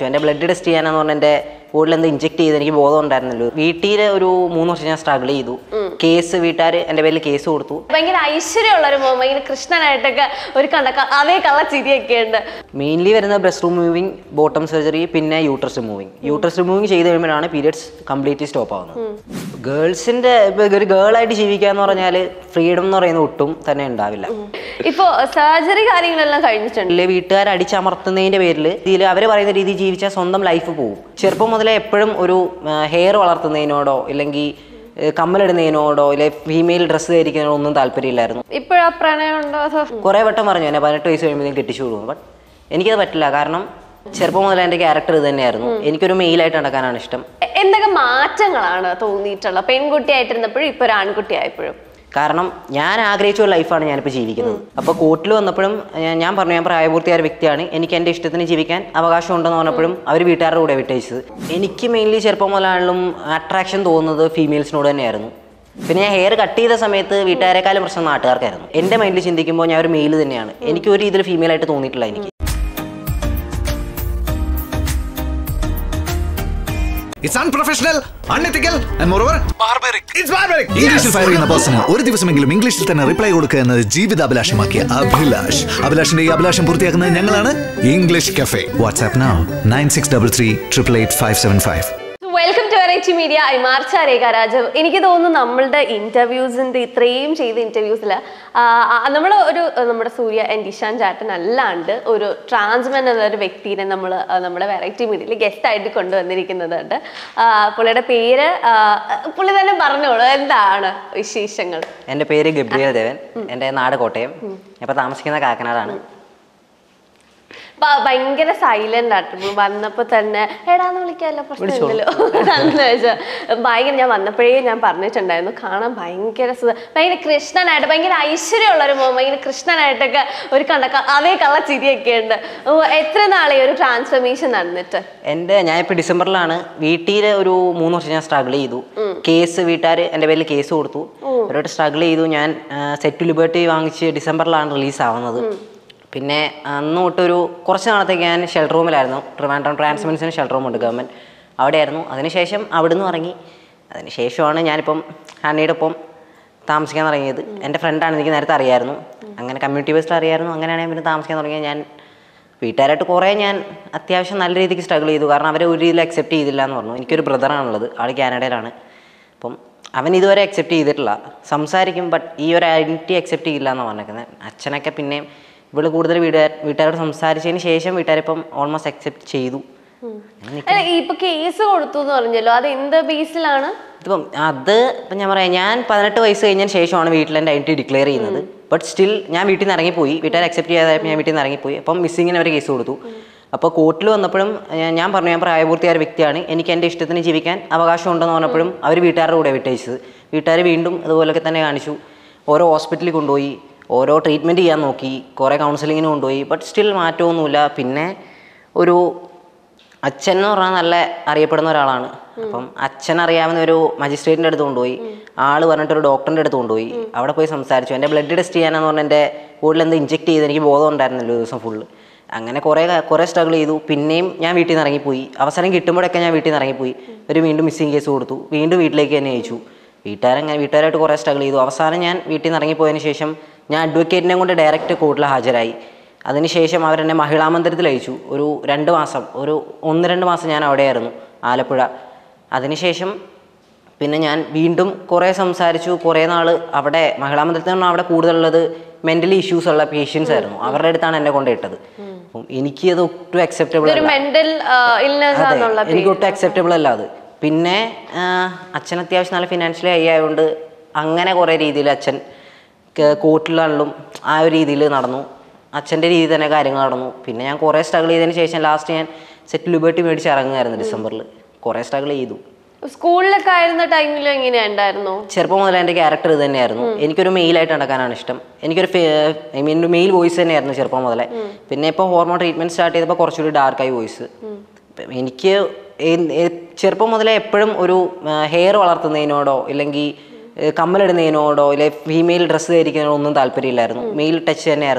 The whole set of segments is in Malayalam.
എൻ്റെ ബ്ലഡ് ടെസ്റ്റ് ചെയ്യാനെന്ന് പറഞ്ഞാൽ എൻ്റെ ബോഡിൽ എന്ത് ഇഞ്ചെക്ട് ചെയ്ത് എനിക്ക് ബോധം ഉണ്ടായിരുന്നല്ലോ വീട്ടിൽ ഒരു മൂന്ന് വർഷം ഞാൻ സ്ട്രഗിൾ ചെയ്തു കേസ് വീട്ടുകാർ എൻ്റെ പേരിൽ കേസ് കൊടുത്തു ഭയങ്കര ഐശ്വര്യമുള്ള ഒരു മോൻ ഭയങ്കര കൃഷ്ണനായിട്ടൊക്കെ ഒരു കണ്ട ക- അതേ കള്ള ചിരിയൊക്കെ ഉണ്ട് മെയിൻലി വരുന്ന ബ്രസ്റ്റ് റിമൂവിങ് ബോട്ടം സർജറി പിന്നെ യൂട്രസ് റിമൂവിങ് യൂട്രസ് റിമൂവിങ് ചെയ്ത് കഴിയുമ്പോഴാണ് പീരിയഡ്സ് കംപ്ലീറ്റ്ലി സ്റ്റോപ്പ് ആവുന്നത് ഗേൾസിൻ്റെ ഒരു ഗേളായിട്ട് ജീവിക്കുക എന്ന് പറഞ്ഞാൽ ഫ്രീഡം എന്ന് പറയുന്നത് ഒട്ടും തന്നെ ഉണ്ടാവില്ല ഇപ്പോ സർജറി കാര്യങ്ങളെല്ലാം കഴിഞ്ഞിട്ടുണ്ട് അല്ലെ വീട്ടുകാർ അടിച്ചമർത്തുന്നതിന്റെ പേരിൽ ഇതിൽ അവർ പറയുന്ന രീതി ജീവിച്ചാൽ സ്വന്തം ലൈഫ് പോകും ചെറുപ്പം മുതലേ എപ്പോഴും ഒരു ഹെയർ വളർത്തുന്നതിനോടോ ഇല്ലെങ്കിൽ കമ്മലിടുന്നതിനോടോ ഇല്ലെ ഫീമെയിൽ ഡ്രസ്സ് ധരിക്കുന്നതിനോ ഒന്നും താല്പര്യമില്ലായിരുന്നു ഇപ്പോഴാ പ്രണയം ഉണ്ടോ അതോ കുറേ വട്ടം പറഞ്ഞു എന്നെ പതിനെട്ട് വയസ്സ് കഴിയുമ്പോഴത്തേക്കും കെട്ടിച്ചു വിടും ബട്ട് എനിക്കത് പറ്റില്ല കാരണം ചെറുപ്പം മുതലേ എൻ്റെ ക്യാരക്ടർ ഇത് തന്നെയായിരുന്നു എനിക്കൊരു മെയിലായിട്ട് നടക്കാനാണ് ഇഷ്ടം എ- എന്തൊക്കെ മാറ്റങ്ങളാണ് തോന്നിയിട്ടുള്ളത് പെൺകുട്ടിയായിട്ടിരുന്നപ്പോഴും ഇപ്പൊ ഒരു ആൺകുട്ടി ആയപ്പോഴും കാരണം ഞാൻ ആഗ്രഹിച്ച ഒരു ലൈഫാണ് ഞാനിപ്പോൾ ജീവിക്കുന്നത് അപ്പോൾ കോർട്ടിൽ വന്നപ്പോഴും ഞാൻ- ഞാൻ പറഞ്ഞു ഞാൻ പ്രായപൂർത്തിയായ ഒരു വ്യക്തിയാണ് എനിക്ക് എൻ്റെ ഇഷ്ടത്തിന് ജീവിക്കാൻ അവകാശം ഉണ്ടെന്ന് പറഞ്ഞപ്പോഴും അവർ വീട്ടുകാരുടെ കൂടെ വിട്ടയച്ചത് എനിക്ക് മെയിൻലി ചെറുപ്പം മുതലാണെങ്കിലും അട്രാക്ഷൻ തോന്നുന്നത് ഫീമെയിൽസിനോട് തന്നെയായിരുന്നു പിന്നെ ഞാൻ ഹെയർ കട്ട് ചെയ്ത സമയത്ത് വീട്ടുകാരെക്കാളും പ്രശ്നം നാട്ടുകാർക്കായിരുന്നു എൻ്റെ മൈൻഡിൽ ചിന്തിക്കുമ്പോൾ ഞാൻ ഒരു മെയിൽ തന്നെയാണ് എനിക്ക് ഒരു രീതിയിൽ ഫീമെയിൽ ആയിട്ട് തോന്നിയിട്ടില്ല എനിക്ക് It's unprofessional, unethical, and moreover, barbaric. It's barbaric. ഇംഗ്ലീഷിൽ ഫയർ ചെയ്യുന്ന പേഴ്സണ് ഒരു ദിവസമെങ്കിലും ഇംഗ്ലീഷിൽ തന്നെ റിപ്ലൈ കൊടുക്കുക എന്നത് ജീവിതാഭിലാഷമാക്കിയ അഭിലാഷ് അഭിലാഷിന്റെ ഈ അഭിലാഷം പൂർത്തിയാക്കുന്നത് ഞങ്ങളാണ് English cafe WhatsApp now nine six double three triple eight five seven five welcome to variety media ഐമാർച്ച രേഖ രാജവ് എനിക്ക് തോന്നുന്നു നമ്മളുടെ ഇന്റർവ്യൂസിന്റെ ഇത്രയും ചെയ്ത ഇന്റർവ്യൂസിൽ നമ്മൾ ഒരു ആ, നമ്മുടെ സൂര്യ ആൻഡ് ഇഷാൻ ചാട്ടൻ അല്ലാണ്ട് ഒരു ട്രാൻസ്മെൻ എന്നൊരു വ്യക്തിനെ നമ്മൾ നമ്മുടെ വെറൈറ്റി മീഡിയയിൽ ഗസ്റ്റ് ആയിട്ട് കൊണ്ടുവന്നിരിക്കുന്നുണ്ട് ആ, പുള്ളിയുടെ പേര് ആ, പുള്ളി തന്നെ പറഞ്ഞോളൂ എന്താണ് വിശേഷങ്ങൾ എൻ്റെ പേര് ഗബ്രിയൽ ദേവൻ എൻ്റെ നാട് കോട്ടയം ഇപ്പോൾ താമസിക്കുന്ന കാക്കനാടാണ് ഭ- ഭയങ്കര സൈലന്റ് ആയിട്ട് വന്നപ്പോ തന്നെ എടാന്ന് വിളിക്കാമല്ലോ പ്രശ്നമില്ലല്ലോ എന്ന് വെച്ചാ ഭയങ്കര ഞാൻ വന്നപ്പോഴേ ഞാൻ പറഞ്ഞിട്ടുണ്ടായിരുന്നു കാണാൻ ഭയങ്കര സുഖ ഭയങ്കര കൃഷ്ണനായിട്ട് ഭയങ്കര ഐശ്വര്യമുള്ള ഒരു മോൻ ഭയങ്കര കൃഷ്ണനായിട്ടൊക്കെ ഒരു കണ്ട ക- അതേ കള്ള ചിരിയൊക്കെ ഉണ്ട് ഓ, എത്ര നാളെ ഒരു ട്രാൻസ്ഫർമേഷൻ നടന്നിട്ട് എൻ്റെ ഞാനിപ്പോൾ ഡിസംബറിലാണ് വീട്ടിൽ ഒരു മൂന്ന് വർഷം ഞാൻ സ്ട്രഗിൾ ചെയ്തു കേസ് വീട്ടുകാർ എൻ്റെ പേരിൽ കേസ് കൊടുത്തു അവരോട് സ്ട്രഗിൾ ചെയ്തു ഞാൻ സെറ്റ് ലിബർട്ടി വാങ്ങിച്ച് ഡിസംബറിലാണ് റിലീസ് ആവുന്നത് പിന്നെ അന്ന് തൊട്ടൊരു കുറച്ച് നാളത്തേക്ക് ഞാൻ ഷെൽട്ടർ റൂമിലായിരുന്നു ട്രിവാൻഡ്രം ട്രാൻസ്മെൻസിന് ഷെൽട്ടർ റൂമുണ്ട് ഗവൺമെൻറ് അവിടെയായിരുന്നു അതിനുശേഷം അവിടുന്ന് ഇറങ്ങി അതിനുശേഷമാണ് ഞാനിപ്പം ഹണിയുടെ ഒപ്പം താമസിക്കാൻ തുടങ്ങിയത് എൻ്റെ ഫ്രണ്ടാണ് എനിക്ക് നേരത്തെ അറിയായിരുന്നു അങ്ങനെ കമ്മ്യൂണിറ്റി ബേസിൽ അറിയായിരുന്നു അങ്ങനെയാണ് ഞാൻ പിന്നെ താമസിക്കാൻ തുടങ്ങിയത് ഞാൻ വീട്ടുകാരായിട്ട് കുറേ ഞാൻ അത്യാവശ്യം നല്ല രീതിക്ക് സ്ട്രഗിൾ ചെയ്തു കാരണം അവരെ ഒരു രീതിയിൽ അക്സെപ്റ്റ് ചെയ്തില്ല എന്ന് പറഞ്ഞു എനിക്കൊരു ബ്രദറാണുള്ളത് ആൾ കാനഡയിലാണ് അപ്പം അവൻ ഇതുവരെ അക്സെപ്റ്റ് ചെയ്തിട്ടില്ല സംസാരിക്കും ബട്ട് ഈ ഒരു ഐഡൻറ്റിറ്റി അക്സെപ്റ്റ് ചെയ്യില്ല എന്ന് പറഞ്ഞേക്കുന്നത് അച്ഛനൊക്കെ പിന്നെയും ഇവള് കൂടുതൽ വീട്ടുകാർ വീട്ടുകാരോട് സംസാരിച്ചതിന് ശേഷം വീട്ടുകാരിപ്പം ഓൾമോസ്റ്റ് അക്സെപ്റ്റ് ചെയ്തു അല്ല ഇപ്പൊ കേസ് കൊടുത്തു എന്ന് പറഞ്ഞല്ലോ അത് എന്ത് ബേസിലാണ് ഇതിപ്പം അത് ഇപ്പം ഞാൻ പറയാം ഞാൻ പതിനെട്ട് വയസ്സ് കഴിഞ്ഞതിന് ശേഷമാണ് വീട്ടിൽ എൻ്റെ ഐഡൻറ്റി ഡിക്ലെയർ ചെയ്യുന്നത് ബട്ട് സ്റ്റിൽ ഞാൻ വീട്ടിൽ നിന്ന് ഇറങ്ങിപ്പോയി വീട്ടുകാർ അക്സെപ്റ്റ് ചെയ്യാതായപ്പോൾ ഞാൻ വീട്ടിൽ നിന്ന് ഇറങ്ങിപ്പോയി അപ്പം മിസ്സിങ്ങിന് അവർ കേസ് കൊടുത്തു അപ്പോൾ കോർട്ടിൽ വന്നപ്പോഴും ഞാൻ- ഞാൻ പറഞ്ഞു ഞാൻ പ്രായപൂർത്തിയായ ഒരു വ്യക്തിയാണ് എനിക്ക് എൻ്റെ ഇഷ്ടത്തിന് ജീവിക്കാൻ അവകാശം ഉണ്ടെന്ന് പറഞ്ഞപ്പോഴും അവർ വീട്ടുകാരുടെ കൂടെ വിട്ടയച്ചത് വീട്ടുകാർ വീണ്ടും അതുപോലൊക്കെ തന്നെ കാണിച്ചു ഓരോ ഹോസ്പിറ്റലിൽ കൊണ്ടുപോയി ഓരോ ട്രീറ്റ്മെൻറ്റ് ചെയ്യാൻ നോക്കി കുറേ കൗൺസിലിങ്ങിന് കൊണ്ടുപോയി ബട്ട് സ്റ്റിൽ മാറ്റമൊന്നുമില്ല പിന്നെ ഒരു അച്ഛൻ എന്ന് പറഞ്ഞാൽ നല്ല അറിയപ്പെടുന്ന ഒരാളാണ് അപ്പം അച്ഛൻ അറിയാവുന്ന ഒരു മജിസ്ട്രേറ്റിൻ്റെ അടുത്ത് കൊണ്ടുപോയി ആള് പറഞ്ഞിട്ട് ഒരു ഡോക്ടറിൻ്റെ അടുത്ത് കൊണ്ടുപോയി അവിടെ പോയി സംസാരിച്ചു എൻ്റെ ബ്ലഡ് ടെസ്റ്റ് ചെയ്യാനെന്ന് പറഞ്ഞാൽ എൻ്റെ ബോഡിൽ എന്ത് ഇഞ്ചെക്ട് ചെയ്ത് എനിക്ക് ബോധം ഉണ്ടായിരുന്നല്ലോ ഒരു ദിവസം ഫുള്ള് അങ്ങനെ കുറേ ക- കുറേ സ്ട്രഗിൾ ചെയ്തു പിന്നെയും ഞാൻ വീട്ടിൽ നിന്ന് ഇറങ്ങിപ്പോയി അവസരം കിട്ടുമ്പോഴൊക്കെ ഞാൻ വീട്ടിൽ നിന്ന് ഇറങ്ങിപ്പോയി ഒരു വീണ്ടും മിസ്സിങ് കേസ് കൊടുത്തു വീണ്ടും വീട്ടിലേക്ക് തന്നെ അയച്ചു വീട്ടുകാരങ്ങനെ വീട്ടുകാരായിട്ട് കുറേ സ്ട്രഗിൾ ചെയ്തു അവസാനം ഞാൻ വീട്ടിൽ നിന്ന് ഇറങ്ങിപ്പോയതിന് ശേഷം ഞാൻ അഡ്വക്കേറ്റിനെ കൊണ്ട് ഡയറക്റ്റ് കോർട്ടിൽ ഹാജരായി അതിനുശേഷം അവരെന്നെ മഹിളാ മന്ദിരത്തിൽ അയച്ചു ഒരു രണ്ട് മാസം ഒരു ഒന്ന് രണ്ട് മാസം ഞാൻ അവിടെയായിരുന്നു ആലപ്പുഴ അതിനുശേഷം പിന്നെ ഞാൻ വീണ്ടും കുറേ സംസാരിച്ചു കുറേ നാൾ അവിടെ മഹിളാ മന്ദിരത്തിൽ നിന്ന് അവിടെ കൂടുതലുള്ളത് മെൻ്റലി ഇഷ്യൂസ് ഉള്ള പേഷ്യൻസ് ആയിരുന്നു അവരുടെ അടുത്താണ് എന്നെ കൊണ്ടിട്ടത് അപ്പം എനിക്ക് അത് ഒട്ടും അക്സെപ്റ്റബിൾ ഇതൊരു മെന്റൽ ഇൽനെസ് അതെ ആണെന്നുള്ള എനിക്ക് ഒട്ടും അക്സെപ്റ്റബിൾ അല്ല അത് പിന്നെ ആ, അച്ഛൻ അത്യാവശ്യം നല്ല ഫിനാൻഷ്യലി ഹൈ ആയതുകൊണ്ട് അങ്ങനെ കുറേ രീതിയിൽ അച്ഛൻ കോർട്ടിലാണെങ്കിലും ആ ഒരു രീതിയിൽ നടന്നു അച്ഛൻ്റെ രീതി തന്നെ കാര്യങ്ങൾ നടന്നു പിന്നെ ഞാൻ കുറേ സ്ട്രഗിൾ ചെയ്തതിന് ശേഷം ലാസ്റ്റ് ഞാൻ സെറ്റ് ലിബർട്ടി മേടിച്ച് ഇറങ്ങുമായിരുന്നു ഡിസംബറിൽ കുറേ സ്ട്രഗിൾ ചെയ്തു സ്കൂളിലൊക്കെ ആയിരുന്ന ടൈമിലും എങ്ങനെയാ ഉണ്ടായിരുന്നു ചെറുപ്പം മുതൽ എൻ്റെ ക്യാരക്ടർ ഇത് തന്നെയായിരുന്നു എനിക്കൊരു മെയിലായിട്ട് നടക്കാനാണ് ഇഷ്ടം എനിക്കൊരു ഐ മീൻ മെയിൽ വോയിസ് തന്നെയായിരുന്നു ചെറുപ്പം മുതലേ പിന്നെ ഇപ്പോൾ ഹോർമോൺ ട്രീറ്റ്മെൻറ്റ് സ്റ്റാർട്ട് ചെയ്തപ്പോൾ കുറച്ചുകൂടി ഡാർക്കായി വോയിസ് എനിക്ക് എ- എ- ചെറുപ്പം മുതലേ എപ്പോഴും ഒരു ഹെയർ വളർത്തുന്നതിനോടോ ഇല്ലെങ്കിൽ കമ്മലിടുന്നതിനോടോ ഇല്ലെ ഫീമെയിൽ ഡ്രസ്സ് ധരിക്കുന്നതിനോ ഒന്നും താല്പര്യമില്ലായിരുന്നു മെയിൽ ടച്ച് തന്നെയായിരുന്നു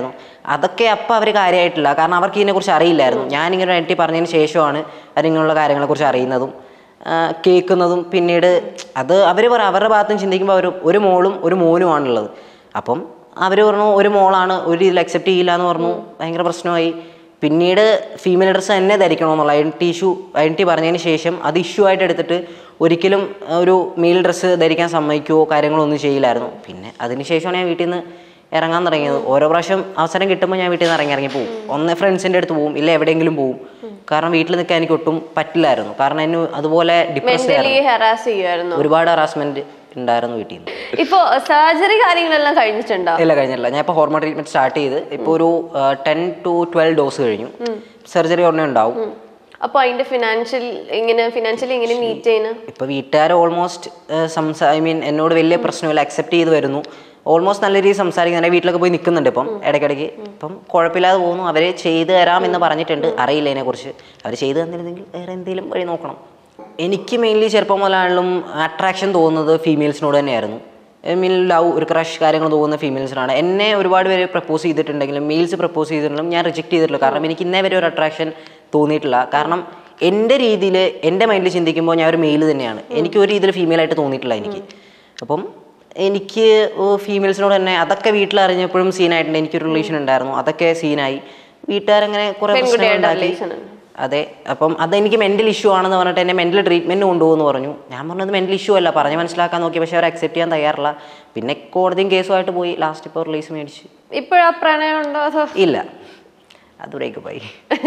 അതൊക്കെ അപ്പം അവർ കാര്യമായിട്ടില്ല കാരണം അവർക്ക് ഇതിനെക്കുറിച്ച് അറിയില്ലായിരുന്നു ഞാനിങ്ങനെ ഒരു ഐഡൻറ്റി പറഞ്ഞതിന് ശേഷമാണ് അവരിങ്ങനെയുള്ള കാര്യങ്ങളെക്കുറിച്ച് അറിയുന്നതും ആ, കേൾക്കുന്നതും പിന്നീട് അത് അവർ പറ അവരുടെ ഭാഗത്തും ചിന്തിക്കുമ്പോൾ അവർ ഒരു മോളും ഒരു മോനുമാണുള്ളത് അപ്പം അവർ പറഞ്ഞു ഒരു മോളാണ് ഒരു രീതിയിൽ അക്സെപ്റ്റ് ചെയ്യില്ല എന്ന് പറഞ്ഞു ഭയങ്കര പ്രശ്നമായി പിന്നീട് ഫീമെയിൽ ഡ്രസ്സ് തന്നെ ധരിക്കണമെന്നുള്ള ഐഡൻറ്റി ഇഷ്യൂ ഐഡൻറ്റി പറഞ്ഞതിന് ശേഷം അത് ഇഷ്യൂ ആയിട്ട് എടുത്തിട്ട് ഒരിക്കലും ഒരു മെയിൽ ഡ്രസ്സ് ധരിക്കാൻ സമ്മതിക്കുകയോ കാര്യങ്ങളോ ഒന്നും ചെയ്യില്ലായിരുന്നു പിന്നെ അതിന് ശേഷമാണ് ഞാൻ വീട്ടിൽ നിന്ന് ഇറങ്ങാൻ തുടങ്ങിയത് ഓരോ പ്രാവശ്യം അവസരം കിട്ടുമ്പോൾ ഞാൻ വീട്ടിൽ നിന്ന് ഇറങ്ങി ഇറങ്ങി പോകും ഒന്ന് ഫ്രണ്ട്സിൻ്റെ അടുത്ത് പോകും ഇല്ല എവിടെയെങ്കിലും പോകും കാരണം വീട്ടിൽ നിൽക്കാൻ എനിക്ക് ഒട്ടും പറ്റില്ലായിരുന്നു കാരണം എന്നെ അതുപോലെ ഡിപ്രസ്ഡ് മെന്റലി ആയിരുന്നു ഹെറാസ് ചെയ്യുമായിരുന്നു ഒരുപാട് ഹറാസ്മെന്റ് ഉണ്ടായിരുന്നു വീട്ടിൽ നിന്ന് ഇപ്പൊ സർജറി കാര്യങ്ങളെല്ലാം കഴിഞ്ഞിട്ടുണ്ടോ ഇല്ല കഴിഞ്ഞില്ല ഞാൻ ഇപ്പോൾ ഹോർമോൺ ട്രീറ്റ്മെന്റ് സ്റ്റാർട്ട് ചെയ്ത് ഇപ്പോൾ ഒരു ടെൻ ടു ട്വൽവ് ഡോസ് കഴിഞ്ഞു സർജറി ഉടനെ ഉണ്ടാവും അപ്പൊ അതിന്റെ ഫിനാൻഷ്യൽ ഇങ്ങനെ ഫിനാൻഷ്യലി ഇങ്ങനെ മീറ്റ് ചെയ്യുന്ന ഇപ്പോൾ വീട്ടുകാർ ഓൾമോസ്റ്റ് സംസാ ഐ മീൻ എന്നോട് വലിയ പ്രശ്നമില്ല അക്സെപ്റ്റ് ചെയ്ത് വരുന്നു ഓൾമോസ്റ്റ് നല്ല രീതിയിൽ സംസാരിക്കുന്ന എൻ്റെ വീട്ടിലൊക്കെ പോയി നിൽക്കുന്നുണ്ട് ഇപ്പം ഇടയ്ക്കിടയ്ക്ക് ഇപ്പം കുഴപ്പമില്ലാതെ പോകുന്നു അവർ ചെയ്ത് തരാം എന്ന് പറഞ്ഞിട്ടുണ്ട് അറിയില്ല ഇതിനെക്കുറിച്ച് അവർ ചെയ്തു തന്നിരുന്നെങ്കിൽ വേറെ എന്തെങ്കിലും വഴി നോക്കണം എനിക്ക് മെയിൻലി ചെറുപ്പം മുതലാണെങ്കിലും അട്രാക്ഷൻ തോന്നുന്നത് ഫീമെയിൽസിനോട് തന്നെയായിരുന്നു ഐ മീൻ ലവ് ഒരു ക്രഷ് കാര്യങ്ങൾ തോന്നുന്ന ഫീമെയിൽസിനാണ് എന്നെ ഒരുപാട് പേര് പ്രപ്പോസ് ചെയ്തിട്ടുണ്ടെങ്കിലും മെയിൽസ് പ്രപ്പോസ് ചെയ്തിട്ടുണ്ടെങ്കിലും ഞാൻ റിജക്ട് ചെയ്തിട്ടില്ല കാരണം എനിക്ക് ഇന്നേ വരെ ഒരു അട്രാക്ഷൻ തോന്നിയിട്ടില്ല കാരണം എൻ്റെ രീതിയിൽ എൻ്റെ മൈൻഡിൽ ചിന്തിക്കുമ്പോൾ ഞാൻ ഒരു മെയിൽ തന്നെയാണ് എനിക്ക് ഒരു രീതിയിൽ ഫീമെയിൽ ആയിട്ട് തോന്നിയിട്ടില്ല എനിക്ക് അപ്പം എനിക്ക് ഫീമെയിൽസിനോട് തന്നെ അതൊക്കെ വീട്ടിൽ അറിഞ്ഞപ്പോഴും സീനായിട്ടുണ്ട് എനിക്കൊരു റിലേഷൻ ഉണ്ടായിരുന്നു അതൊക്കെ സീനായി വീട്ടുകാരങ്ങനെ കുറെ പ്രശ്നങ്ങൾ പെൺകുട്ടിയായിട്ട് ഉണ്ടാക്കി relation ഉണ്ട്. അതെ അപ്പം അതെനിക്ക് മെന്റൽ ഇഷ്യൂ ആണെന്ന് പറഞ്ഞിട്ട് എന്നെ മെന്റൽ ട്രീറ്റ്മെന്റ് കൊണ്ടുപോകുമെന്ന് പറഞ്ഞു ഞാൻ പറഞ്ഞത് മെന്റൽ ഇഷ്യൂ അല്ല പറഞ്ഞ് മനസ്സിലാക്കാൻ നോക്കി പക്ഷെ അവർ അക്സെപ്റ്റ് ചെയ്യാൻ തയ്യാറില്ല പിന്നെ കോടതിയും കേസുമായിട്ട് പോയി ലാസ്റ്റ് ഇപ്പോൾ റിലീസ് മേടിച്ചു ഇപ്പോഴാ പ്രണയം ഉണ്ടോ അതോ ഇല്ല അത് ബ്രേക്ക് പോയി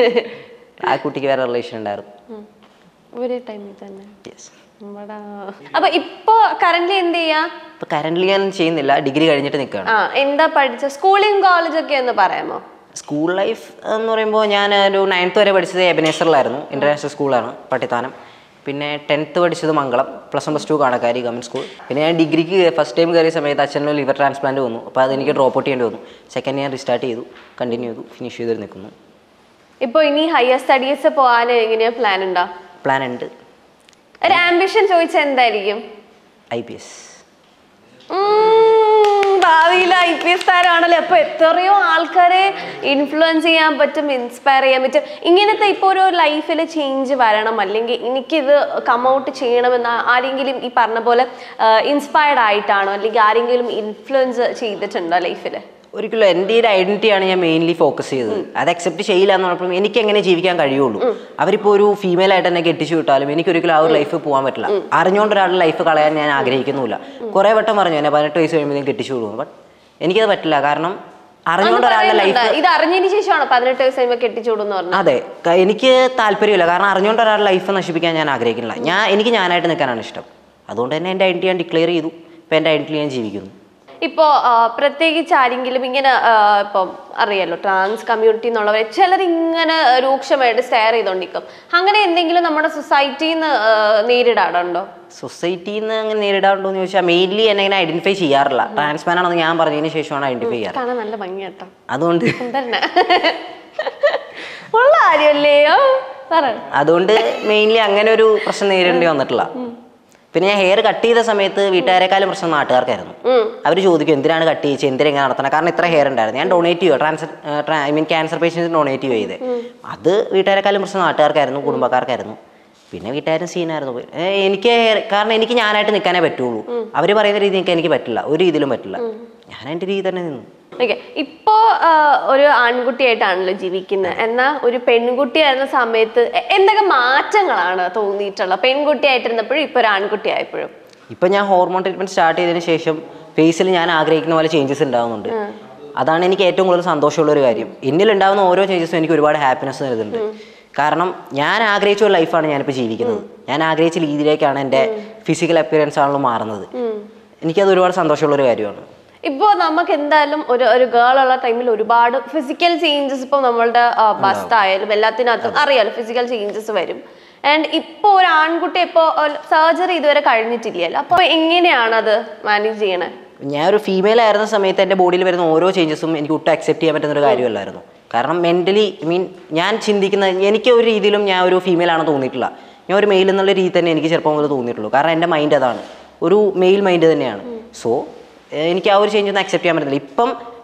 ആ കുട്ടിക്ക് വേറെ റിലേഷൻ ഉണ്ടായിരുന്നു ഒരു ടൈമിൽ തന്നെ യെസ് നമ്മടാ. അപ്പൊ ഇപ്പൊ കറന്റ് എന്ത് ചെയ്യാ ഇപ്പം കറൻ്റ് ഞാൻ ചെയ്യുന്നില്ല ഡിഗ്രി കഴിഞ്ഞിട്ട് നിൽക്കുകയാണ് ആ എന്താ പഠിച്ച സ്കൂളിങ് കോളേജ് ഒക്കെ എന്ന് പറയാമോ സ്കൂൾ ലൈഫ് എന്ന് പറയുമ്പോൾ ഞാൻ ഒരു നയൻത്ത് വരെ പഠിച്ചത് എബനേസറിലായിരുന്നു ഇൻ്റർനാഷണൽ സ്കൂളാണ് പട്ടിത്താനം പിന്നെ ടെൻത്ത് പഠിച്ചത് Mangalam plus one plus two Kanakkari government school പിന്നെ ഞാൻ ഡിഗ്രിക്ക് ഫസ്റ്റ് ടൈം കയറിയ സമയത്ത് അച്ഛനൊരു ലിവർ ട്രാൻസ്പ്ലാന്റ് വന്നു അപ്പോൾ അതെനിക്ക് ഡ്രോപ്പ് ഔട്ട് ചെയ്യേണ്ടി വന്നു സെക്കൻഡ് ഞാൻ റിസ്റ്റാർട്ട് ചെയ്തു കണ്ടിന്യൂ ചെയ്തു ഫിനിഷ് ചെയ്ത് നിൽക്കുന്നു ഇപ്പൊ ഇനി ഹയർ സ്റ്റഡീസ് പോകാൻ എങ്ങനെയാ പ്ലാൻ ഉണ്ടോ പ്ലാൻ ഉണ്ട് ഒരു ആംബിഷൻ ചോദിച്ചാൽ എന്തായിരിക്കും ഐ പി എസ് ഭാവിയിൽ ഐ പി എസ് താരമാണല്ലോ അപ്പൊ എത്രയോ ആൾക്കാരെ ഇൻഫ്ലുവൻസ് ചെയ്യാൻ പറ്റും ഇൻസ്പയർ ചെയ്യാൻ പറ്റും ഇങ്ങനത്തെ ഇപ്പോൾ ഒരു ലൈഫിൽ ചേഞ്ച് വരണം അല്ലെങ്കിൽ എനിക്കിത് കം ഔട്ട് ചെയ്യണമെന്ന് ആരെങ്കിലും ഈ പറഞ്ഞ പോലെ ഇൻസ്പയർഡ് ആയിട്ടാണോ അല്ലെങ്കിൽ ആരെങ്കിലും ഇൻഫ്ലുവൻസ് ചെയ്തിട്ടുണ്ടോ ലൈഫിൽ ഒരിക്കലും എൻ്റെ ഒരു ഐഡന്റിറ്റിയാണ് ഞാൻ മെയിൻലി ഫോക്കസ് ചെയ്തത് അത് അക്സെപ്റ്റ് ചെയ്യില്ല എന്ന് പറഞ്ഞപ്പോൾ എനിക്ക് എങ്ങനെ ജീവിക്കാൻ കഴിയുള്ളൂ അവരിപ്പോൾ ഒരു ഫീമെയിൽ ആയിട്ട് എന്നെ കെട്ടിച്ചു വിട്ടാലും എനിക്ക് ഒരിക്കലും ആ ഒരു ലൈഫ് പോകാൻ പറ്റില്ല അറിഞ്ഞുകൊണ്ട് ഒരാളുടെ ലൈഫ് കളയാൻ ഞാൻ ആഗ്രഹിക്കുന്നില്ല കുറേ വട്ടം പറഞ്ഞു എന്നെ പതിനെട്ട് വയസ്സ് കഴിയുമ്പോൾ കെട്ടിച്ചു വിടുന്നു ബട്ട് എനിക്കത് പറ്റില്ല കാരണം അറിഞ്ഞുകൊണ്ട് ഒരാളുടെ ലൈഫ് ഇത് അറിഞ്ഞതിന് ശേഷമാണ് പതിനെട്ട് വയസ്സ് കഴിയുമ്പോൾ കെട്ടിച്ചൂടെന്ന് പറഞ്ഞത് അതെ ക- എനിക്ക് താല്പര്യമില്ല കാരണം അറിഞ്ഞുകൊണ്ട് ഒരാളുടെ ലൈഫ് നശിപ്പിക്കാൻ ഞാൻ ആഗ്രഹിക്കുന്നില്ല ഞാൻ എനിക്ക് ഞാനായിട്ട് നിൽക്കാനാണ് ഇഷ്ടം അതുകൊണ്ട് തന്നെ എൻ്റെ ഐഡന്റിറ്റി ഞാൻ ഡിക്ലെയർ ചെയ്തു ഇപ്പം എൻ്റെ ഐഡന്റിറ്റി ഞാൻ ജീവിക്കുന്നു ഇപ്പോ ആ, പ്രത്യേകിച്ച് ആരെങ്കിലും ഇങ്ങനെ ആ, ഇപ്പം അറിയാലോ ട്രാൻസ് കമ്മ്യൂണിറ്റി എന്നുള്ളവരെ ചിലർ ഇങ്ങനെ രൂക്ഷമായിട്ട് സ്റ്റെയർ ചെയ്തോണ്ടിരിക്കും അങ്ങനെ എന്തെങ്കിലും നമ്മുടെ സൊസൈറ്റിയിൽ നിന്ന് നേരിടാറുണ്ടോ സൊസൈറ്റിയിൽ നിന്ന് അങ്ങനെ നേരിടാറുണ്ടോ എന്ന് ചോദിച്ചാൽ മെയിൻലി എന്നെ ഇങ്ങനെ ഐഡന്റിഫൈ ചെയ്യാറില്ല ട്രാൻസ്മാൻ ആണെന്ന് ഞാൻ പറഞ്ഞതിന് ശേഷമാണ് ഐഡന്റിഫൈ ചെയ്യാറ് കാണാൻ നല്ല ഭംഗിയാട്ടോ അതുകൊണ്ട് സുന്ദരനാ ഉള്ള കാര്യമല്ലേ ഓ, പറ അതുകൊണ്ട് മെയിൻലി അങ്ങനെ ഒരു പ്രശ്നം നേരിടേണ്ടി വന്നിട്ടില്ല പിന്നെ ഞാൻ ഹെയർ കട്ട് ചെയ്ത സമയത്ത് വീട്ടുകാരെക്കാളും പ്രശ്നം നാട്ടുകാർക്കായിരുന്നു അവർ ചോദിക്കും എന്തിനാണ് കട്ട് ചെയ്യിച്ചത് എന്തിനാ ഇങ്ങനെ നടത്തണം കാരണം ഇത്ര ഹെയർ ഉണ്ടായിരുന്നു ഞാൻ ഡൊണേറ്റ് ചെയ്യുക ട്രാൻസ്ഫർ ഐ മീൻ ക്യാൻസർ പേഷ്യൻസിന് ഡൊണേറ്റ് ചെയ്തേ അത് വീട്ടുകാരെക്കാളും പ്രശ്നം നാട്ടുകാർക്കായിരുന്നു കുടുംബക്കാർക്കായിരുന്നു പിന്നെ വീട്ടുകാരും സീനായിരുന്നു പോയി ഏ, എനിക്ക് hair- കാരണം എനിക്ക് ഞാനായിട്ട് നിൽക്കാനേ പറ്റുള്ളൂ അവർ പറയുന്ന രീതി എനിക്ക് എനിക്ക് പറ്റില്ല ഒരു രീതിയിലും പറ്റില്ല ഞാൻ എൻ്റെ രീതി തന്നെ നിന്നു ഓക്കെ ഇപ്പോ ആ, ഒരു ആൺകുട്ടിയായിട്ടാണല്ലോ ജീവിക്കുന്നത് എന്നാ ഒരു പെൺകുട്ടിയായിരുന്ന സമയത്ത് എ- എന്തൊക്കെ മാറ്റങ്ങളാണ് തോന്നിയിട്ടുള്ളത് പെൺകുട്ടിയായിട്ടിരുന്നപ്പോഴും ഇപ്പൊ ഒരു ആൺകുട്ടിയായപ്പോഴും ഇപ്പം ഞാൻ ഹോർമോൺ ട്രീറ്റ്മെന്റ് സ്റ്റാർട്ട് ചെയ്തതിന് ശേഷം ഫേസിൽ ഞാൻ ആഗ്രഹിക്കുന്ന പോലെ ചേഞ്ചസ് ഉണ്ടാവുന്നുണ്ട് അതാണ് എനിക്ക് ഏറ്റവും കൂടുതൽ സന്തോഷമുള്ള ഒരു കാര്യം എന്നിൽ ഉണ്ടാകുന്ന ഓരോ ചേഞ്ചസും എനിക്ക് ഒരുപാട് ഹാപ്പിനെസ് തരുന്നുണ്ട് കാരണം ഞാൻ ആഗ്രഹിച്ച ഒരു ലൈഫാണ് ഞാനിപ്പോൾ ജീവിക്കുന്നത് ഞാൻ ആഗ്രഹിച്ച രീതിയിലേക്കാണ് എൻ്റെ ഫിസിക്കൽ അപ്പിയറൻസ് ആണല്ലോ മാറുന്നത് എനിക്കത് ഒരുപാട് സന്തോഷമുള്ള ഒരു കാര്യമാണ് ഇപ്പോ നമുക്ക് എന്തായാലും ഒരു ഒരു ഗേൾ ഉള്ള ടൈമിൽ ഒരുപാട് ഫിസിക്കൽ ചേഞ്ചസ് ഇപ്പൊ നമ്മളുടെ ബസ് ആയാലും എല്ലാത്തിനകത്തും അറിയാലോ ഫിസിക്കൽ ചേഞ്ചസ് വരും ആൻഡ് ഇപ്പൊ ഒരു ആൺകുട്ടി ഇപ്പോ സർജറി ഇതുവരെ കഴിഞ്ഞിട്ടില്ലല്ലോ അപ്പൊ എങ്ങനെയാണ് അത് മാനേജ് ചെയ്യണേ ഞാൻ ഒരു ഫീമെയിൽ ആയിരുന്ന സമയത്ത് എൻ്റെ ബോഡിയിൽ വരുന്ന ഓരോ ചേഞ്ചസും എനിക്ക് ഒട്ടും അക്സെപ്റ്റ് ചെയ്യാൻ പറ്റുന്ന ഒരു കാര്യമല്ലായിരുന്നു കാരണം മെൻ്റലി മീൻ ഞാൻ ചിന്തിക്കുന്ന എനിക്ക് ഒരു രീതിയിലും ഞാൻ ഒരു ഫീമെയിൽ ആണെന്ന് തോന്നിയിട്ടില്ല ഞാൻ ഒരു മെയിൽ എന്നുള്ള രീതി തന്നെ എനിക്ക് ചെറുപ്പം മുതൽ തോന്നിയിട്ടുള്ളൂ കാരണം എൻ്റെ മൈൻഡ് അതാണ് ഒരു മെയിൽ മൈൻഡ് തന്നെയാണ് സോ എനിക്ക് ആ ഒരു ചേഞ്ച് ഒന്നും അക്സെപ്റ്റ് ചെയ്യാൻ പറ്റുന്നില്ല ഇപ്പം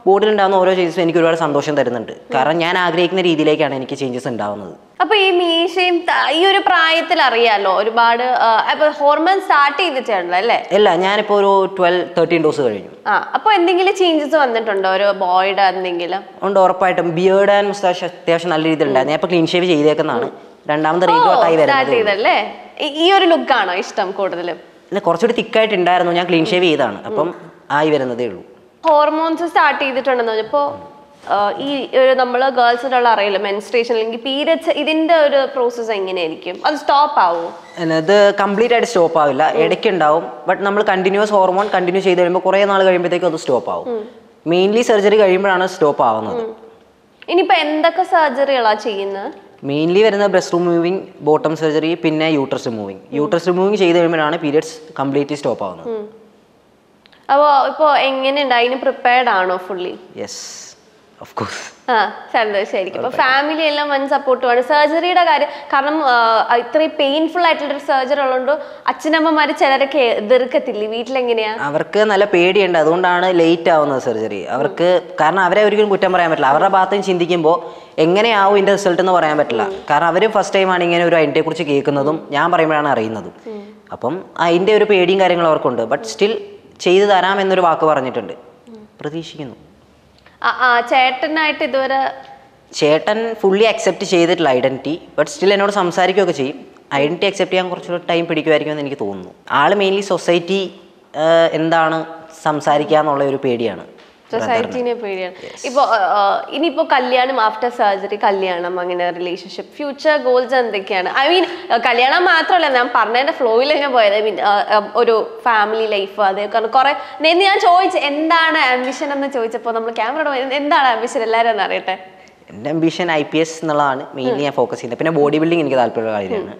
ബോഡിയിലുണ്ടാകുന്ന ഓരോ ചേഞ്ചസും എനിക്ക് ഒരുപാട് സന്തോഷം തരുന്നുണ്ട് കാരണം ഞാൻ ആഗ്രഹിക്കുന്ന രീതിയിലേക്കാണ് എനിക്ക് ചേഞ്ചസ് ഉണ്ടാവുന്നത് അപ്പൊ ഈ മീശയും ത- ഈ ഒരു പ്രായത്തിൽ അറിയാലോ ഒരുപാട് ആ, അപ്പൊ ഹോർമോൺ സ്റ്റാർട്ട് ചെയ്തിട്ടുണ്ടല്ലോ അല്ലേ അല്ല ഞാനിപ്പോൾ ഒരു ട്വൽവ് തേർട്ടീൻ ഡോസ് കഴിഞ്ഞു ആ അപ്പൊ എന്തെങ്കിലും ചേഞ്ചസ് വന്നിട്ടുണ്ടോ ഒരു ബോയുടെ എന്തെങ്കിലും ഉണ്ട് ഉറപ്പായിട്ടും ബിയേർഡ് ആൻഡ് മുസ്താഷ് അത്യാവശ്യം നല്ല രീതിയിൽ ഉണ്ടായിരുന്നു ഞാൻ ഇപ്പോൾ ക്ലീൻ ഷേവ് ചെയ്തേക്കുന്നതാണ് രണ്ടാമത് റീഗ്രോട്ട് ആയി സ്റ്റാർട്ട് വരുന്നത് ചെയ്തല്ലേ ഈ- ഈ ഒരു ലുക്കാണോ ഇഷ്ടം കൂടുതലും പിന്നെ കുറച്ചുകൂടി തിക്കായിട്ട് ഉണ്ടായിരുന്നു ഞാൻ ക്ലീൻ ഷേവ് ചെയ്താണ് അപ്പം ആയി വരുന്നതേ ഉള്ളൂ ഹോർമോൺസ് സ്റ്റാർട്ട് ചെയ്തിട്ടുണ്ടെന്ന് പറഞ്ഞപ്പോ ആ, ഈ ഒരു നമ്മൾ ഗേൾസിനുള്ള അറിയില്ല മെൻസ്ട്രേഷൻ അല്ലെങ്കിൽ പീരിയഡ്സ് ഇതിന്റെ ഒരു പ്രോസസ്സ് എങ്ങനെയായിരിക്കും അത് സ്റ്റോപ്പ് ആവോ പിന്നെ ഇത് കംപ്ലീറ്റ് ആയിട്ട് സ്റ്റോപ്പ് ആവില്ല ഇടയ്ക്ക് ഉണ്ടാവും ബട്ട് നമ്മൾ കണ്ടിന്യൂസ് ഹോർമോൺ കണ്ടിന്യൂ ചെയ്ത് കഴിയുമ്പോൾ കുറേ നാൾ കഴിയുമ്പോഴത്തേക്കും അത് സ്റ്റോപ്പ് ആവും മെയിൻലി സർജറി കഴിയുമ്പോഴാണ് സ്റ്റോപ്പ് ആവുന്നത് ഇനിയിപ്പോ എന്തൊക്കെ സർജറികളാ ചെയ്യുന്നത് മെയിൻലി വരുന്ന ബ്രസ്റ്റ് റിമൂവിങ് ബോട്ടം സർജറി പിന്നെ യൂട്രസ് റിമൂവിങ് യൂട്രസ് റിമൂവിങ് ചെയ്ത് കഴിയുമ്പോഴാണ് പീരിയഡ്സ് കംപ്ലീറ്റ്ലി സ്റ്റോപ്പ് ആവുന്നത് അപ്പോ ഇപ്പോ എങ്ങനെയുണ്ട് അതിന് പ്രിപ്പയർഡ് ആണോ ഫുള്ളി യെസ് ഓഫ് കോഴ്സ് ആ സന്തോഷമായിരിക്കും അപ്പൊ ഫാമിലി എല്ലാം വൻ സപ്പോർട്ടുമാണ് സർജറിയുടെ കാര്യം കാരണം ആ, ഇത്രയും പെയിൻഫുൾ ആയിട്ടുള്ള ഒരു സർജറി ഉള്ളതുകൊണ്ട് അച്ഛനമ്മമാര് ചിലരൊക്കെ എതിർക്കത്തില്ലേ വീട്ടിലെങ്ങനെയാ അവർക്ക് നല്ല പേടിയുണ്ട് അതുകൊണ്ടാണ് ലേറ്റ് ആവുന്നത് സർജറി അവർക്ക് കാരണം അവരെ ഒരിക്കലും കുറ്റം പറയാൻ പറ്റില്ല അവരുടെ ഭാഗത്ത് നിന്ന് ചിന്തിക്കുമ്പോൾ എങ്ങനെയാവും ഇതിന്റെ റിസൾട്ട് എന്ന് പറയാൻ പറ്റില്ല കാരണം അവർ ഫസ്റ്റ് ടൈമാണ് ഇങ്ങനെ ഒരു അതിനെ കുറിച്ച് കേൾക്കുന്നതും ഞാൻ പറയുമ്പോഴാണ് അറിയുന്നതും അപ്പം അതിന്റെ ഒരു പേടിയും കാര്യങ്ങളും അവർക്കുണ്ട് ബട്ട് സ്റ്റിൽ ചെയ്തു തരാം എന്നൊരു വാക്ക് പറഞ്ഞിട്ടുണ്ട് പ്രതീക്ഷിക്കുന്നു ആ, ആ ചേട്ടനായിട്ട് ഇതുവരെ ചേട്ടൻ ഫുള്ളി അക്സെപ്റ്റ് ചെയ്തിട്ടില്ല ഐഡന്റിറ്റി ബട്ട് സ്റ്റിൽ എന്നോട് സംസാരിക്കുകയൊക്കെ ചെയ്യും ഐഡന്റിറ്റി അക്സെപ്റ്റ് ചെയ്യാൻ കുറച്ചുകൂടെ ടൈം പിടിക്കുമായിരിക്കും എന്ന് എനിക്ക് തോന്നുന്നു ആള് മെയിൻലി സൊസൈറ്റി എന്താണ് സംസാരിക്കുക എന്നുള്ള ഒരു പേടിയാണ് സൊസൈറ്റിനെ പേടിയാണ് ഇപ്പൊ ആ, ആ, ഇനിയിപ്പോ കല്യാണം ആഫ്റ്റർ സർജറി കല്യാണം അങ്ങനെ റിലേഷൻഷിപ്പ് ഫ്യൂച്ചർ ഗോൾസ് എന്തൊക്കെയാണ് ഐ മീൻ കല്യാണം മാത്രമല്ല ഞാൻ പറഞ്ഞതിന്റെ ഫ്ലോയിൽ ഞാൻ പോയത് ഐ മീൻ ഒരു ഫാമിലി ലൈഫ് അതേ കാരണം കുറെ നേരത്തെ ഞാൻ ചോദിച്ചു എന്താണ് ആംബിഷൻ എന്ന് ചോദിച്ചപ്പോൾ നമ്മൾ ക്യാമറ എന്താണ് ആംബിഷൻ എല്ലാവരും ഒന്ന് അറിയട്ടെ എൻ്റെ അംബിഷൻ ഐ പി എസ് എന്നുള്ളതാണ് മെയിൻലി ഞാൻ ഫോക്കസ് ചെയ്യുന്നത് പിന്നെ ബോഡി ബിൽഡിംഗ് എനിക്ക് താല്പര്യമുള്ള കാര്യമാണ്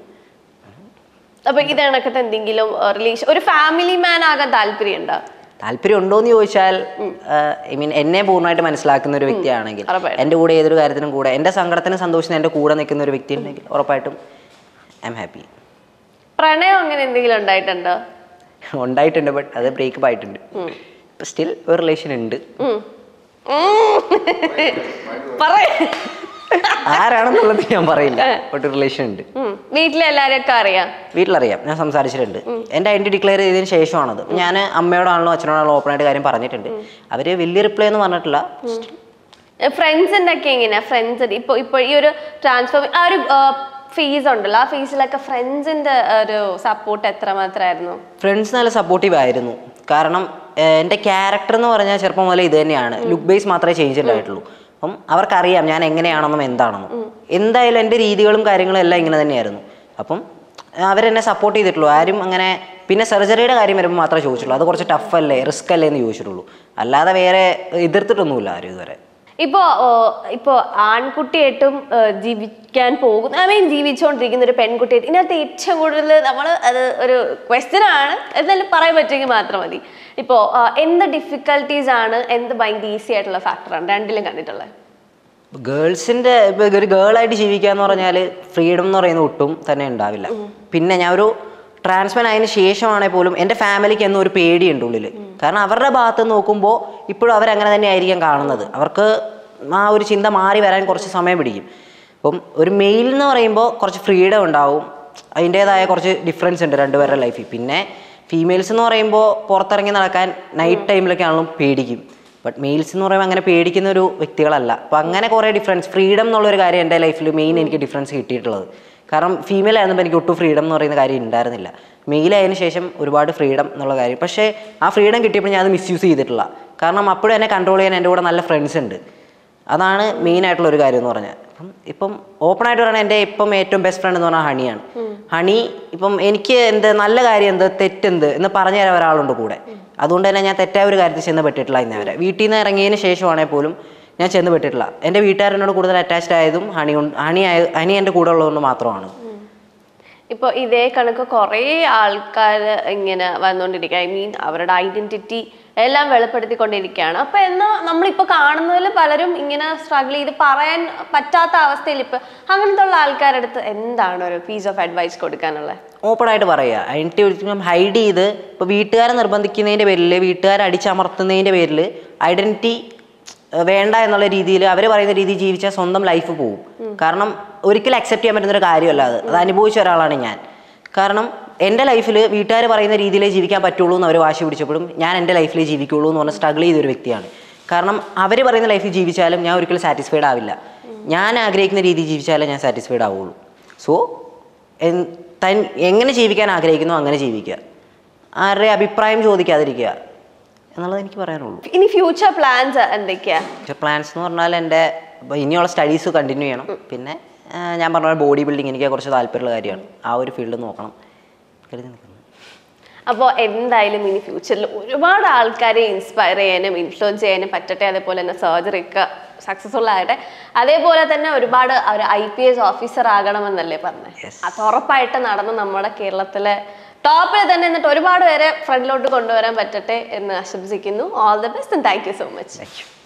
അപ്പൊ ഇത് കണക്കത്തെ എന്തെങ്കിലും റിലേഷൻ ഒരു ഫാമിലി മാൻ ആകാൻ താല്പര്യം ഉണ്ടോ താല്പര്യം ഉണ്ടോ എന്ന് ചോദിച്ചാൽ ഐ മീൻ എന്നെ പൂർണ്ണമായിട്ട് മനസ്സിലാക്കുന്ന ഒരു വ്യക്തിയാണെങ്കിൽ ഉറപ്പായിട്ടും. എൻ്റെ കൂടെ ഏതൊരു കാര്യത്തിനും കൂടെ എൻ്റെ സങ്കടത്തിനും സന്തോഷത്തിനും എൻ്റെ കൂടെ നിൽക്കുന്ന ഒരു വ്യക്തി ഉണ്ടെങ്കിൽ ഉറപ്പായിട്ടും ഐ എം ഹാപ്പി പ്രണയം അങ്ങനെ എന്തെങ്കിലും ഉണ്ടായിട്ടുണ്ടോ ഉണ്ടായിട്ടുണ്ട് ബട്ട് അത് ബ്രേക്കപ്പ് ആയിട്ടുണ്ട് ഇപ്പം സ്റ്റിൽ ഒരു റിലേഷൻ ഉണ്ട് ഉം. ഉം. പറയ്. ആരാണെന്നുള്ളത് ഞാൻ പറയില്ല ബട്ട് റിലേഷൻ ഉണ്ട് ഉം. വീട്ടിലെ എല്ലാരെയൊക്കെ അറിയാം വീട്ടിലറിയാം ഞാൻ സംസാരിച്ചിട്ടുണ്ട് എൻ്റെ ഐഡൻറ്റി ഡിക്ലെയർ ചെയ്തതിന് ശേഷമാണത് ഞാൻ അമ്മയോടാണല്ലോ അച്ഛനോടാണല്ലോ ഓപ്പണായിട്ട് കാര്യം പറഞ്ഞിട്ടുണ്ട് അവർ വലിയ റിപ്ലൈ ഒന്നും പറഞ്ഞിട്ടില്ല ഫ്രണ്ട്സിന്റെ ഒക്കെ എങ്ങനെയാ ഫ്രണ്ട്സ് ഇപ്പൊ ഇപ്പൊ ഈ ഒരു ട്രാൻസ്ഫോർ ആ ഒരു ഫീസ് ഉണ്ടല്ലോ ആ ഫീസിലൊക്കെ ഫ്രണ്ട്സിന്റെ ഒരു സപ്പോർട്ട് എത്രമാത്രമായിരുന്നു ഫ്രണ്ട്സ് നല്ല സപ്പോർട്ടീവ് ആയിരുന്നു കാരണം ഏഹ്, എൻ്റെ ക്യാരക്ടർ എന്ന് പറഞ്ഞാൽ ചെറുപ്പം മുതലേ ഇത് തന്നെയാണ് ലുക്ക് ബേസ് മാത്രമേ ചേഞ്ച് ഉണ്ടായിട്ടുള്ളൂ അപ്പം അവർക്കറിയാം ഞാൻ എങ്ങനെയാണെന്നും എന്താണെന്നും എന്തായാലും എൻ്റെ രീതികളും കാര്യങ്ങളും എല്ലാം ഇങ്ങനെ തന്നെയായിരുന്നു അപ്പം അവരെന്നെ സപ്പോർട്ട് ചെയ്തിട്ടുള്ളൂ ആരും അങ്ങനെ പിന്നെ സർജറിയുടെ കാര്യം വരുമ്പോൾ മാത്രമേ ചോദിച്ചുള്ളൂ അത് കുറച്ച് ടഫ് അല്ലേ റിസ്ക് അല്ലേ എന്ന് ചോദിച്ചിട്ടുള്ളൂ അല്ലാതെ വേറെ എതിർത്തിട്ടൊന്നുമില്ല ആരും ഇതുവരെ ഇപ്പോ ഓ, ഇപ്പോ ആൺകുട്ടിയായിട്ടും ഏ, ജീവിക്കാൻ പോകുന്ന ഐ മീൻ ജീവിച്ചുകൊണ്ടിരിക്കുന്ന ഒരു പെൺകുട്ടിയായിട്ട് ഇതിനകത്ത് ഏറ്റവും കൂടുതൽ നമ്മൾ അത് ഒരു ക്വസ്റ്റ്യൻ ആണ് എന്നാലും പറയാൻ പറ്റുമെങ്കിൽ മാത്രം മതി ഇപ്പോ ആ, എന്ത് ഡിഫിക്കൽട്ടീസ് ആണ് എന്ത് ഭയങ്കര ഈസി ആയിട്ടുള്ള ഫാക്ടറാണ് രണ്ടിലും കണ്ടിട്ടുള്ളത് ഗേൾസിന്റെ ഇപ്പൊ ഒരു ഗേളായിട്ട് ജീവിക്കുക എന്ന് പറഞ്ഞാൽ ഫ്രീഡം എന്ന് പറയുന്നത് ഒട്ടും തന്നെ ഉണ്ടാവില്ല പിന്നെ ഞാൻ ഒരു ട്രാൻസ്ഫർ ആയതിനു ശേഷമാണെങ്കിൽ പോലും എൻ്റെ ഫാമിലിക്ക് എന്നും ഒരു പേടിയുണ്ട് ഉള്ളിൽ കാരണം അവരുടെ ഭാഗത്ത് നോക്കുമ്പോൾ ഇപ്പോഴും അവരങ്ങനെ തന്നെ ആയിരിക്കും കാണുന്നത് അവർക്ക് ആ ഒരു ചിന്ത മാറി വരാൻ കുറച്ച് സമയം പിടിക്കും അപ്പം ഒരു മെയിൽ എന്ന് പറയുമ്പോൾ കുറച്ച് ഫ്രീഡം ഉണ്ടാവും അതിൻ്റേതായ കുറച്ച് ഡിഫറൻസ് ഉണ്ട് രണ്ടുപേരുടെ ലൈഫിൽ പിന്നെ ഫീമെയിൽസ് എന്ന് പറയുമ്പോൾ പുറത്തിറങ്ങി നടക്കാൻ നൈറ്റ് ടൈമിലൊക്കെ ആണെങ്കിലും പേടിക്കും ബട്ട് മെയിൽസ് എന്ന് പറയുമ്പോൾ അങ്ങനെ പേടിക്കുന്ന ഒരു വ്യക്തികളല്ല അപ്പം അങ്ങനെ കുറേ ഡിഫറൻസ് ഫ്രീഡം എന്നുള്ളൊരു കാര്യം എൻ്റെ ലൈഫിൽ മെയിൻ എനിക്ക് ഡിഫറൻസ് കിട്ടിയിട്ടുള്ളത് കാരണം ഫീമെയിൽ ആയിരുന്നപ്പോൾ എനിക്ക് ഒട്ടും ഫ്രീഡം എന്ന് പറയുന്ന കാര്യം ഉണ്ടായിരുന്നില്ല മെയിൽ ആയതിനു ശേഷം ഒരുപാട് ഫ്രീഡം എന്നുള്ള കാര്യം പക്ഷേ ആ ഫ്രീഡം കിട്ടിയപ്പോൾ ഞാൻ അത് മിസ്യൂസ് ചെയ്തിട്ടില്ല കാരണം അപ്പോഴും എന്നെ കൺട്രോൾ ചെയ്യാൻ എൻ്റെ കൂടെ നല്ല ഫ്രണ്ട്സ് ഉണ്ട് അതാണ് മെയിൻ ആയിട്ടുള്ള ഒരു കാര്യം എന്ന് പറഞ്ഞാൽ ഇപ്പം ഇപ്പം ഓപ്പൺ ആയിട്ട് പറയുന്നത് എൻ്റെ ഇപ്പം ഏറ്റവും ബെസ്റ്റ് ഫ്രണ്ട് എന്ന് പറഞ്ഞാൽ ഹണിയാണ് ഹണി ഇപ്പം എനിക്ക് എന്ത് നല്ല കാര്യം എന്ത് തെറ്റെന്ത് എന്ന് പറഞ്ഞു തരാൻ ഒരാളുണ്ട് കൂടെ അതുകൊണ്ട് തന്നെ ഞാൻ തെറ്റായ ഒരു കാര്യത്തിൽ ചെന്ന് പെട്ടിട്ടില്ല ഇന്നേ വരെ വീട്ടിൽ നിന്ന് ഇറങ്ങിയതിന് ശേഷമാണെങ്കിൽ പോലും ഞാൻ ചെന്ന് പെട്ടിട്ടില്ല എൻ്റെ വീട്ടുകാരെന്നോട് കൂടുതൽ അറ്റാച്ച്ഡ് ആയതും ഹണി കൊണ്ട് ഹണി ആയ ഹണി എൻ്റെ കൂടെ ഉള്ളതുകൊണ്ട് മാത്രമാണ് ഇപ്പൊ ഇതേ കണക്ക് കുറേ ആൾക്കാർ ഇങ്ങനെ വന്നുകൊണ്ടിരിക്കുക ഐ മീൻ അവരുടെ ഐഡന്റിറ്റി എല്ലാം വെളിപ്പെടുത്തിക്കൊണ്ടിരിക്കുകയാണ് അപ്പൊ എന്നാ നമ്മളിപ്പോ കാണുന്നതിൽ പലരും ഇങ്ങനെ സ്ട്രഗിൾ ചെയ്ത് പറയാൻ പറ്റാത്ത അവസ്ഥയിൽ ഇപ്പൊ അങ്ങനത്തെ ഉള്ള ആൾക്കാരുടെ അടുത്ത് എന്താണ് ഒരു പീസ് ഓഫ് അഡ്വൈസ് കൊടുക്കാനുള്ളത് ഓപ്പൺ ആയിട്ട് പറയുക ഐഡൻറ്റി ഒരിക്കലും ഹൈഡ് ചെയ്ത് ഇപ്പോൾ വീട്ടുകാരെ നിർബന്ധിക്കുന്നതിൻ്റെ പേരിൽ വീട്ടുകാരെ അടിച്ചമർത്തുന്നതിൻ്റെ പേരിൽ ഐഡൻറ്റിറ്റി ഏഹ് വേണ്ട എന്നുള്ള രീതിയിൽ അവർ പറയുന്ന രീതിയിൽ ജീവിച്ചാൽ സ്വന്തം ലൈഫ് പോകും കാരണം ഒരിക്കലും അക്സെപ്റ്റ് ചെയ്യാൻ പറ്റുന്ന ഒരു കാര്യമല്ല അത് അത് അനുഭവിച്ച ഒരാളാണ് ഞാൻ കാരണം എൻ്റെ ലൈഫിൽ വീട്ടുകാർ പറയുന്ന രീതിയിലേ ജീവിക്കാൻ പറ്റുള്ളൂ എന്ന് അവർ വാശി പിടിച്ചപ്പോഴും ഞാൻ എൻ്റെ ലൈഫിലേ ജീവിക്കുള്ളൂ എന്ന് പറഞ്ഞ് സ്ട്രഗിൾ ചെയ്തൊരു വ്യക്തിയാണ് കാരണം അവർ പറയുന്ന ലൈഫിൽ ജീവിച്ചാലും ഞാൻ ഒരിക്കലും സാറ്റിസ്ഫൈഡ് ആവില്ല ഞാൻ ആഗ്രഹിക്കുന്ന രീതിയിൽ ജീവിച്ചാലേ ഞാൻ സാറ്റിസ്ഫൈഡ് ആവുള്ളൂ സോ തൻ എങ്ങനെ ജീവിക്കാൻ ആഗ്രഹിക്കുന്നു അങ്ങനെ ജീവിക്കുക ആരുടെ അഭിപ്രായം ചോദിക്കാതിരിക്കുക എന്നുള്ളത് എനിക്ക് പറയാനുള്ളൂ ഇനി ഫ്യൂച്ചർ പ്ലാൻസ് എന്തൊക്കെയാ പക്ഷെ പ്ലാൻസ് എന്ന് പറഞ്ഞാൽ എൻ്റെ ഇപ്പൊ ഇനിയുള്ള സ്റ്റഡീസ് കണ്ടിന്യൂ ചെയ്യണം പിന്നെ ആ, ഞാൻ പറഞ്ഞ ബോഡി ബിൽഡിങ് എനിക്ക് കുറച്ച് താല്പര്യമുള്ള കാര്യമാണ് ആ ഒരു ഫീൽഡ് നോക്കണം കരുതി നിൽക്കുന്നു അപ്പോൾ എന്തായാലും ഇനി ഫ്യൂച്ചറിൽ ഒരുപാട് ആൾക്കാരെ ഇൻസ്പയർ ചെയ്യാനും ഇൻഫ്ലുവൻസ് ചെയ്യാനും പറ്റട്ടെ അതേപോലെ തന്നെ സർജറി ഒക്കെ സക്സസ്ഫുൾ ആകട്ടെ അതേപോലെ തന്നെ ഒരുപാട് ഒരു ഐ പി എസ് ഓഫീസർ ആകണമെന്നല്ലേ പറഞ്ഞത് Yes. അത് ഉറപ്പായിട്ട് നടന്ന് നമ്മുടെ കേരളത്തിലെ ടോപ്പിൽ തന്നെ എന്നിട്ട് ഒരുപാട് പേരെ ഫ്രണ്ടിലോട്ട് കൊണ്ടുവരാൻ പറ്റട്ടെ എന്ന് ആശംസിക്കുന്നു all the best thank you so much thank U